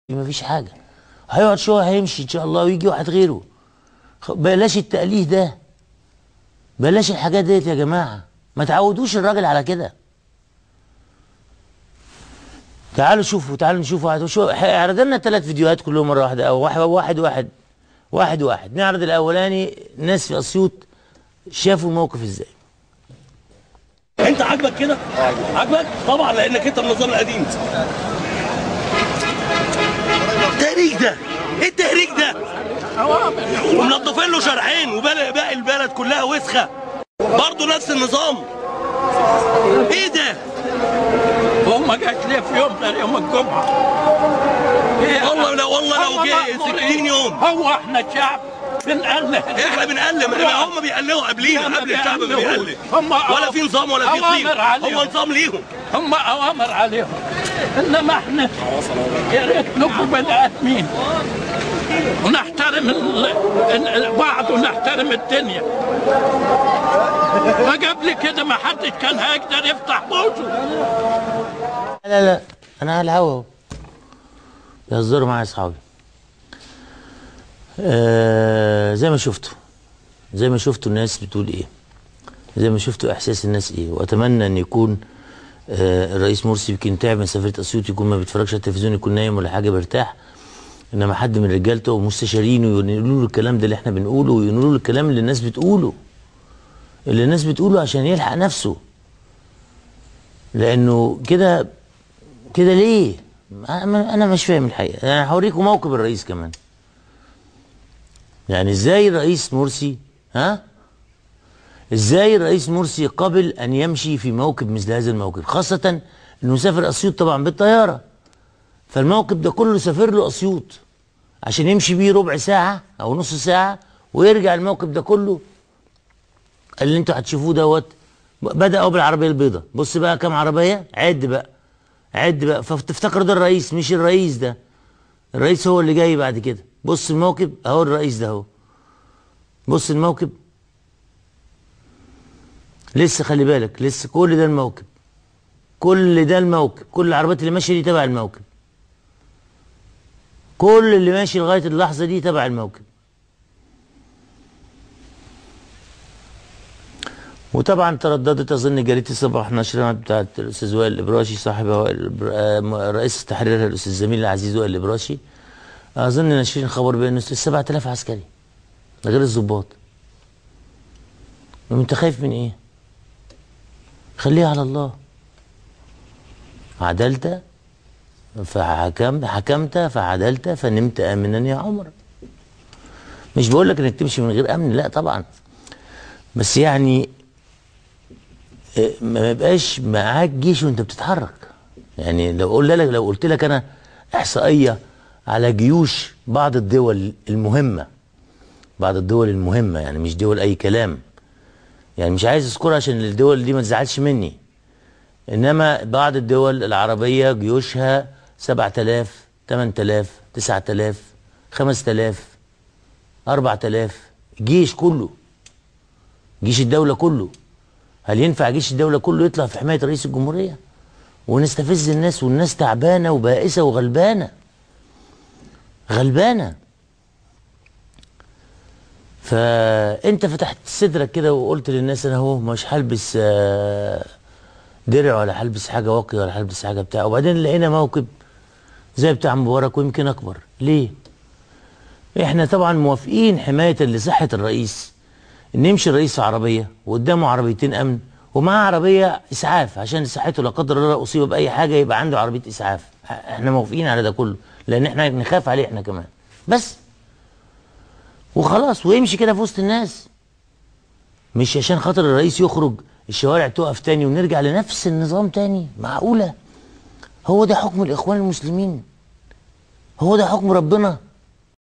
مفيش حاجه هيقعد شويه هيمشي ان شاء الله ويجي واحد غيره خ- بلاش التأليه ده بلاش الحاجات ديت يا جماعه ما تعودوش الراجل على كده تعالوا شوفوا تعالوا نشوف واحد شو اعرض لنا ثلاث فيديوهات كلهم مره واحده او واحد واحد واحد واحد واحد نعرض الاولاني ناس في اسيوط شافوا الموقف ازاي انت عاجبك كده؟ عاجبك؟ طبعا لانك انت النظام القديم التهريج ده ايه التهريج ده؟ ومنضفين له شرحين وباقي البلد كلها وسخه برضه نفس النظام ايه ده؟ هو ما جاش ليه في يوم غير يوم الجمعة إيه والله لو والله لو هم جه مأمورين. 60 يوم هو احنا شعب بنقلل احنا بنقلم ما هم بيقلقوا قبلينا لا، ما قبل الشعب ما بيقلقوش. بيقلق هم ولا في نظام ولا في أوامر طين عليهم. هم نظام ليهم هم اوامر عليهم انما احنا يا ريت نبقوا بني ادمين ونحترم ال- ال- ال- بعض ونحترم الدنيا ما قبل كده ما حدش كان هيقدر يفتح بوزه لا لا انا على الهوا اهو بيهزروا معايا اصحابي آه زي ما شفتوا زي ما شفتوا الناس بتقول ايه زي ما شفتوا احساس الناس ايه واتمنى ان يكون آه الرئيس مرسي يمكن تعب من سفريه اسيوط يكون ما بيتفرجش على التلفزيون يكون نايم ولا حاجه بيرتاح انما حد من رجالته ومستشارينه يقولوا له الكلام ده اللي احنا بنقوله ويقولوا له الكلام اللي الناس بتقوله اللي الناس بتقوله عشان يلحق نفسه لانه كده كده ليه؟ انا أنا مش فاهم الحقيقه انا هوريكم موقف الرئيس كمان يعني ازاي الرئيس مرسي ها ازاي الرئيس مرسي قبل ان يمشي في موكب مثل هذا الموكب خاصه انه سافر اسيوط طبعا بالطياره فالموكب ده كله سافر له اسيوط عشان يمشي بيه ربع ساعه او نص ساعه ويرجع الموكب ده كله اللي انتوا هتشوفوه دوت بدأوا بالعربية البيضاء بص بقى كام عربية عد بقى عد بقى فتفتكر ده الرئيس مش الرئيس ده الرئيس هو اللي جاي بعد كده بص الموكب اهو الرئيس ده اهو بص الموكب لسه خلي بالك لسه كل ده الموكب كل ده الموكب كل العربيات اللي ماشيه دي تبع الموكب كل اللي ماشي لغايه اللحظه دي تبع الموكب وطبعا ترددت اظن جريده الصباح نشرها بتاعت الاستاذ وائل الابراشي صاحب وائل الإبر- آه، رئيس تحريرها الاستاذ زميل العزيز وائل الابراشي اظن ناشرين خبر بانه 7000 عسكري ده غير الضباط انت خايف من ايه؟ خليها على الله عدلت فحكمت حكمت فعدلت فنمت امنا يا عمر مش بقول لك انك تمشي من غير امن لا طبعا بس يعني إيه، ما يبقاش معاك جيش وانت بتتحرك يعني لو قلت لك لو قلت لك انا احصائيه على جيوش بعض الدول المهمه بعض الدول المهمه يعني مش دول اي كلام يعني مش عايز اذكرها عشان الدول دي ما تزعلش مني انما بعض الدول العربيه جيوشها 7000 8000 9000 5000 4000 جيش كله جيش الدولة كله هل ينفع جيش الدولة كله يطلع في حماية رئيس الجمهورية ونستفز الناس والناس تعبانة وبائسة وغلبانة غلبانة فانت فتحت صدرك كده وقلت للناس انا اهو مش هلبس آه، درع ولا هلبس حاجة واقية ولا هلبس حاجة بتاع وبعدين لقينا موكب زي بتاع مبارك ويمكن اكبر ليه؟ احنا طبعا موافقين حماية لصحة الرئيس ان يمشي الرئيس في عربيه وقدامه عربيتين امن ومعاه عربيه اسعاف عشان صحته لا قدر الله اصيب باي حاجه يبقى عنده عربيه اسعاف احنا موافقين على ده كله لان احنا نخاف عليه احنا كمان بس وخلاص ويمشي كده في وسط الناس مش عشان خاطر الرئيس يخرج الشوارع تقف تاني ونرجع لنفس النظام تاني معقوله هو ده حكم الاخوان المسلمين هو ده حكم ربنا